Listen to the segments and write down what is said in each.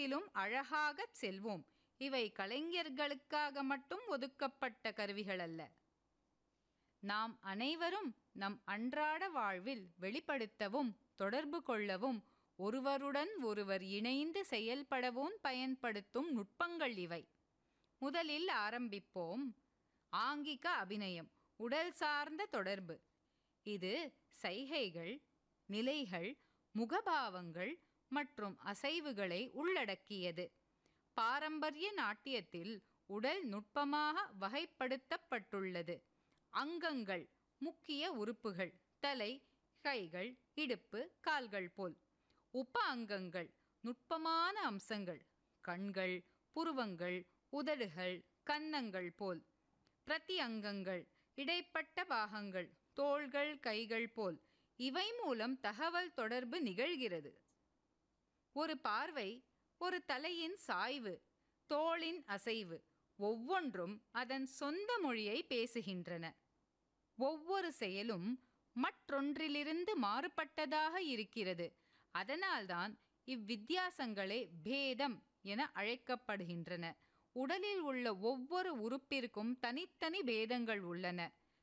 அனைத்திலும் அழகாகச் செல்வோம் இவை கலைஞர்களுக்காக மட்டும் ஒதுக்கப்பட்ட கருவிகள் அல்ல நாம் அனைவரும் நம் அன்றாட வாழ்வில் வெளிப்படுத்தவும் தொடர்பு கொள்ளவும் ஒருவருடன் ஒருவர் இணைந்து செயல்படவும் பயன்படுத்தும் நுட்பங்கள் இவை முதலில் ஆரம்பிப்போம் ஆங்கிக அபிநயம் உடல் சார்ந்த தொடர்பு இது சைகைகள் நிலைகள் முகபாவங்கள் மற்றும் அசைவுகளை உள்ளடக்கியது பாரம்பரிய நாட்டியத்தில் உடல் நுட்பமாக வகைப்படுத்தப்பட்டுள்ளது அங்கங்கள் முக்கிய உறுப்புகள் தலை கைகள் இடுப்பு கால்கள் போல் உப அங்கங்கள் நுட்பமான அம்சங்கள் கண்கள் புருவங்கள் உதடுகள் கன்னங்கள் போல் பிரதி அங்கங்கள் இடைப்பட்ட பாகங்கள் தோள்கள் கைகள் போல் இவை மூலம் தகவல் தொடர்பு நிகழ்கிறது ஒரு பார்வை ஒரு தலையின் சாய்வு தோளின் அசைவு ஒவ்வொன்றும் அதன் சொந்த மொழியை பேசுகின்றன ஒவ்வொரு செயலும் மற்றொன்றிலிருந்து மாறுபட்டதாக இருக்கிறது அதனால்தான் இவ்வித்தியாசங்களே பேதம் என அழைக்கப்படுகின்றன உடலில் உள்ள ஒவ்வொரு உறுப்பிற்கும் தனித்தனி பேதங்கள் உள்ளன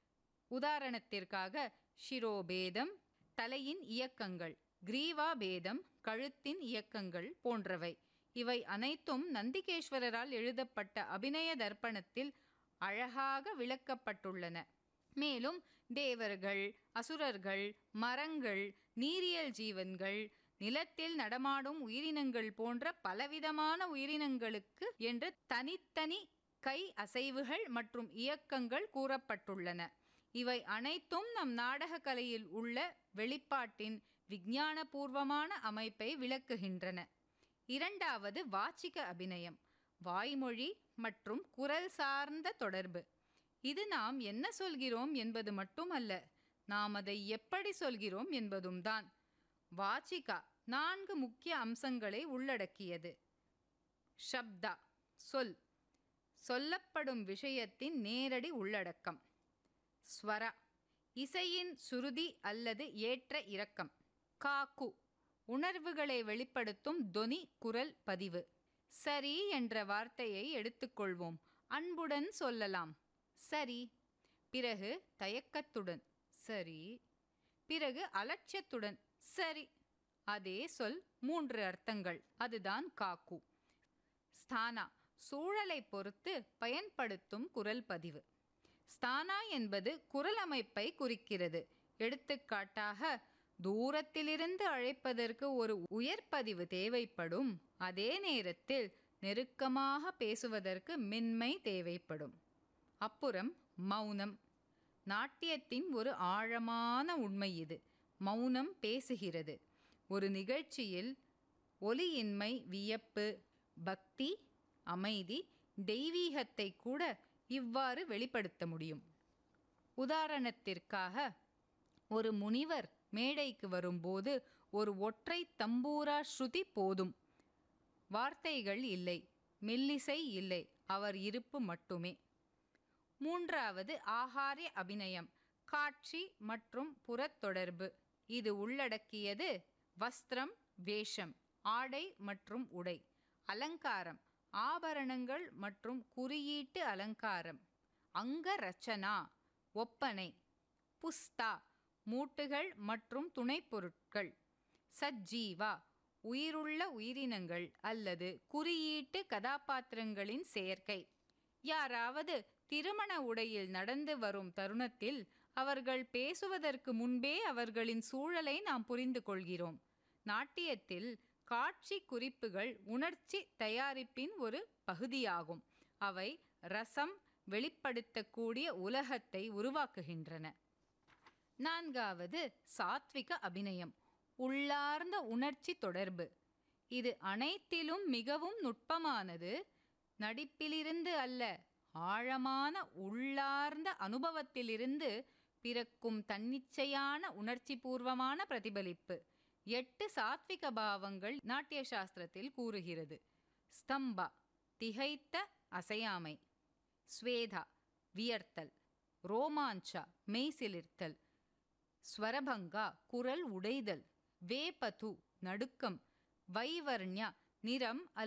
உதாரணத்திற்காக ஷிரோபேதம் தலையின் இயக்கங்கள் கிரீவா பேதம் கழுத்தின் இயக்கங்கள் போன்றவை இவை அனைத்தும் நந்திகேஸ்வரரால் எழுதப்பட்ட அபிநய தர்ப்பணத்தில் அழகாக விளக்கப்பட்டுள்ளன மேலும் தேவர்கள் அசுரர்கள் மரங்கள் நீரியல் ஜீவன்கள் நிலத்தில் நடமாடும் உயிரினங்கள் போன்ற பலவிதமான உயிரினங்களுக்கு என்று தனித்தனி கை அசைவுகள் மற்றும் இயக்கங்கள் கூறப்பட்டுள்ளன இவை அனைத்தும் நம் நாடக கலையில் உள்ள வெளிப்பாட்டின் விஞ்ஞானபூர்வமான அமைப்பை விளக்குகின்றன இரண்டாவது வாச்சிக அபிநயம் வாய்மொழி மற்றும் குரல் சார்ந்த தொடர்பு இது நாம் என்ன சொல்கிறோம் என்பது மட்டுமல்ல நாம் அதை எப்படி சொல்கிறோம் என்பதும் தான் வாச்சிகா நான்கு முக்கிய அம்சங்களை உள்ளடக்கியது ஷப்தா சொல் சொல்லப்படும் விஷயத்தின் நேரடி உள்ளடக்கம் ஸ்வரா இசையின் சுருதி அல்லது ஏற்ற இறக்கம் காக்கு உணர்வுகளை வெளிப்படுத்தும் தொனி குரல் பதிவு சரி என்ற வார்த்தையை எடுத்துக்கொள்வோம் அன்புடன் சொல்லலாம் சரி பிறகு தயக்கத்துடன் சரி பிறகு அலட்சியத்துடன் சரி அதே சொல் மூன்று அர்த்தங்கள் அதுதான் காக்கு ஸ்தானா சூழலை பொறுத்து பயன்படுத்தும் குரல் பதிவு ஸ்தானா என்பது குரல் அமைப்பை குறிக்கிறது எடுத்துக்காட்டாக தூரத்திலிருந்து அழைப்பதற்கு ஒரு உயர்பதிவு தேவைப்படும் அதே நேரத்தில் நெருக்கமாக பேசுவதற்கு மென்மை தேவைப்படும் அப்புறம் மௌனம் நாட்டியத்தின் ஒரு ஆழமான உண்மை இது மௌனம் பேசுகிறது ஒரு நிகழ்ச்சியில் ஒலியின்மை வியப்பு பக்தி அமைதி தெய்வீகத்தை கூட இவ்வாறு வெளிப்படுத்த முடியும் உதாரணத்திற்காக ஒரு முனிவர் மேடைக்கு வரும்போது ஒரு ஒற்றை தம்பூரா ஸ்ருதி போதும் வார்த்தைகள் இல்லை மெல்லிசை இல்லை அவர் இருப்பு மட்டுமே மூன்றாவது ஆகாரிய அபிநயம் காட்சி மற்றும் புறத்தொடர்பு இது உள்ளடக்கியது வஸ்திரம் வேஷம் ஆடை மற்றும் உடை அலங்காரம் ஆபரணங்கள் மற்றும் குறியீட்டு அலங்காரம் அங்க ரச்சனா ஒப்பனை புஸ்தா மூட்டுகள் மற்றும் துணைப்பொருட்கள் சஜ்ஜீவா உயிருள்ள உயிரினங்கள் அல்லது குறியீட்டு கதாபாத்திரங்களின் செயற்கை யாராவது திருமண உடையில் நடந்து வரும் தருணத்தில் அவர்கள் பேசுவதற்கு முன்பே அவர்களின் சூழலை நாம் புரிந்து கொள்கிறோம் நாட்டியத்தில் காட்சி குறிப்புகள் உணர்ச்சி தயாரிப்பின் ஒரு பகுதியாகும் அவை ரசம் வெளிப்படுத்தக்கூடிய உலகத்தை உருவாக்குகின்றன நான்காவது சாத்விக அபிநயம் உள்ளார்ந்த உணர்ச்சி தொடர்பு இது அனைத்திலும் மிகவும் நுட்பமானது நடிப்பிலிருந்து அல்ல ஆழமான உள்ளார்ந்த அனுபவத்திலிருந்து பிறக்கும் தன்னிச்சையான உணர்ச்சிபூர்வமான பிரதிபலிப்பு எட்டு சாத்விக பாவங்கள் நாட்டிய சாஸ்திரத்தில் கூறுகிறது ஸ்தம்பா திகைத்த அசையாமை ஸ்வேதா வியர்த்தல் ரோமாஞ்சா மெய்சிலிர்த்தல் ஸ்வரபங்கா குரல் உடைதல் வேபது நடுக்கம் வைவர்ண்யா நிறம்